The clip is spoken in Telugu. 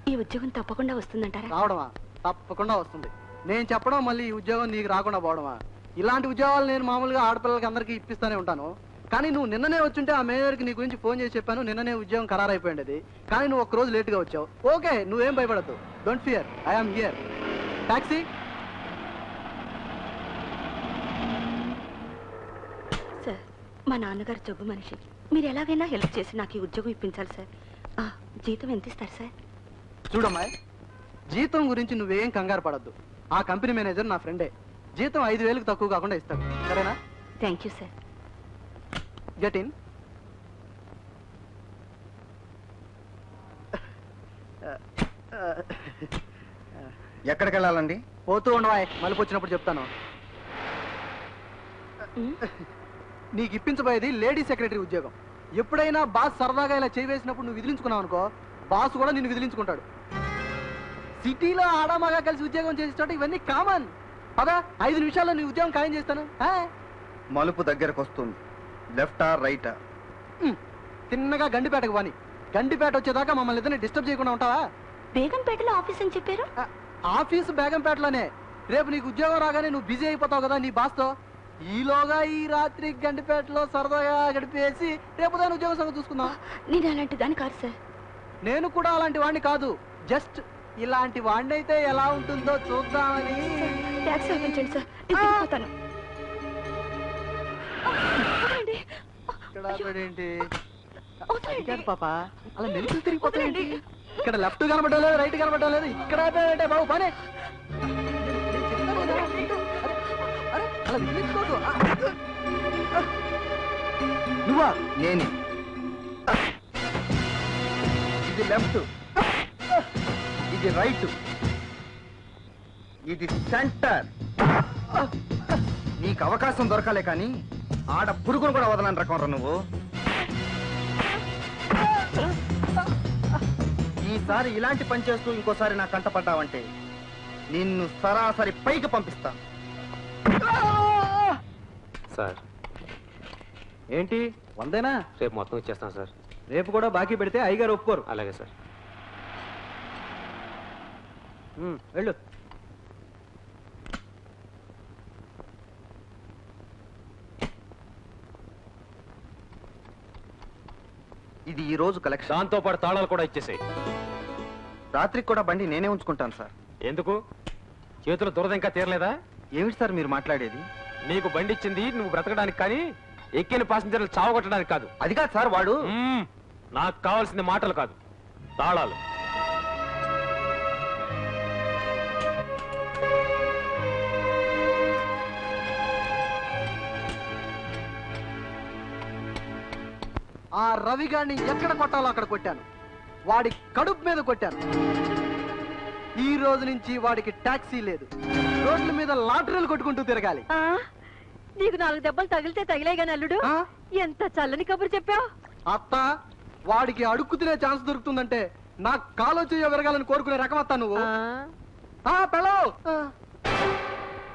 ఈ ఉద్యోగం తప్పకుండా వస్తుందంటారా రావడమా తప్పకుండా వస్తుంది నేను చెప్పడం మళ్ళీ ఈ ఉద్యోగం నీకు రాకుండా పోవడమా ఇలాంటి ఉద్యోగాలు నేను మామూలుగా ఆడపిల్లలకి అందరికీ ఇప్పిస్తానే ఉంటాను కానీ నువ్వు నిన్ననే వచ్చుంటే ఆ మేనేజర్కి నీ గురించి ఫోన్ చేసి చెప్పాను నిన్ననే ఉద్యోగం ఖరారైపోయింది కానీ నువ్వు ఒక రోజు లేట్గా వచ్చావు ఓకే నువ్వేం భయపడద్దు don't fear I'm here taxi sir మా నాన్నగారు జబ్బు మనిషి మీరు ఎలాగైనా హెల్ప్ చేసి నాకు ఈ ఉద్యోగం ఇప్పించాలి సార్ ఆ, జీతం ఎంత ఇస్తారు సార్ చూడమ్మాయి జీతం గురించి నువ్వేం కంగారు పడద్దు ఆ కంపెనీ మేనేజర్ నా ఫ్రెండే జీతం ఐదు వేలకు తక్కువ కాకుండా ఇస్తాడు సరేనా thank you sir get in ఎక్కడికి వెళ్ళాలండి పోతూ ఉండవాయ్ మళ్ళీ వచ్చినప్పుడు చెప్తాను ఉమ్, నీకు ఇప్పించబోయేది లేడీ సెక్రటరీ ఉద్యోగం ఎప్పుడైనా బాస్ సరదాగా ఇలా చేయి వేసినప్పుడు నువ్వు విదిలించుకున్నావు అనుకో బాస్ కూడా నిన్ను విదిలించుకుంటాడు సిటీలో ఆడామగా కలిసి ఉద్యోగం చేసేటట్టు ఇవన్నీ కామన్ పదా ఐదు నిమిషాల్లో నీ ఉద్యోగం ఖాయం చేస్తాను ఆ? మలుపు దగ్గరకు వస్తుంది లెఫ్టా రైటా ఉమ్, తిన్నగా గండిపేటకు పోని గండిపేట వచ్చేదాకా మమ్మల్ని ఇద్దరిని డిస్టర్బ్ చేయకుండా ఉంటావా బేగంపేటలో ఆఫీస్ అని చెప్పారు ఆ, ఆఫీసు బేగంపేటలోనే రేపు నీకు ఉద్యోగం రాగానే నువ్వు బిజీ అయిపోతావు కదా నీ బాస్తో ఈలోగా ఈ రాత్రి గండిపేటలో సరదాగా గడిపేసి రేపు దాని ఉద్యోగం సంగతి చూసుకుందాం నేను అలాంటి దాని కాదు సార్ నేను కూడా అలాంటి వాడిని కాదు జస్ట్ ఇలాంటి వాడిని అయితే ఎలా ఉంటుందో చూద్దామని ట్యాక్సీ పంపించండి సార్ నేను వెళ్ళిపోతాను వదలండి. ఇక్కడ ఆపాడేంటి? వదలండి. అది కాదు పాప అలా మెరుపులు తిరిగిపోతాయేంటి ఇక్కడ లెఫ్ట్ కనబడలేదు రైట్ కనబడలేదు ఇక్కడ ఆపాడంటే బాబు పనే అలా విదిలించుకోకు. ఆ, ఆ. నువ్వా నేనే ఇది లెఫ్ట్ ఇది రైట్ ఇది సెంటర్ నీకు అవకాశం దొరకాలే కానీ ఆడ పురుగును కూడా వదలని రకం రా నువ్వు ఈసారి ఇలాంటి పని చేస్తూ ఇంకోసారి నా కంట పడ్డావంటే నిన్ను సరాసరి పైకి పంపిస్తా సార్ ఏంటి వందేనా రేపు మొత్తం ఇచ్చేస్తాం సార్ రేపు కూడా బాకీ పెడితే అయ్యగారు ఒప్పుకోరు అలాగే సార్ ఉమ్, వెళ్ళు ఇది ఈ రోజు కలెక్షన్ దాంతో పాటు తాళాలు కూడా ఇచ్చేసాయి రాత్రికి కూడా బండి నేనే ఉంచుకుంటాను సార్ ఎందుకు చేతుల దురద ఇంకా తీరలేదా ఏమిటి సార్ మీరు మాట్లాడేది నీకు బండి ఇచ్చింది నువ్వు బ్రతకడానికి కానీ ఎక్కిన పాసింజర్లు చావగొట్టడానికి కాదు అది కాదు సార్ వాడు మ్మ్. నాకు కావాల్సింది మాటలు కాదు తాళాలు ఆ రవి గారిని ఎక్కడ కొట్టాలో అక్కడ కొట్టాను వాడి కడుపు మీద కొట్టాను ఈ రోజు నుంచి వాడికి టాక్సీ లేదు రోడ్ల మీద లాటరీలు కొట్టుకుంటూ తిరగాలి ఆ నీకు నాలుగు దెబ్బలు తగిలితే తగిలే గాని అల్లుడు ఆ? ఎంత చల్లని కబురు చెప్పావు అత్త వాడికి అడుక్కు తినే ఛాన్స్ దొరుకుతుందంటే నాకు కాలో చెయ్యో విరగాలని కోరుకునే రకం అత్త నువ్వు ఆ పెళ్ళో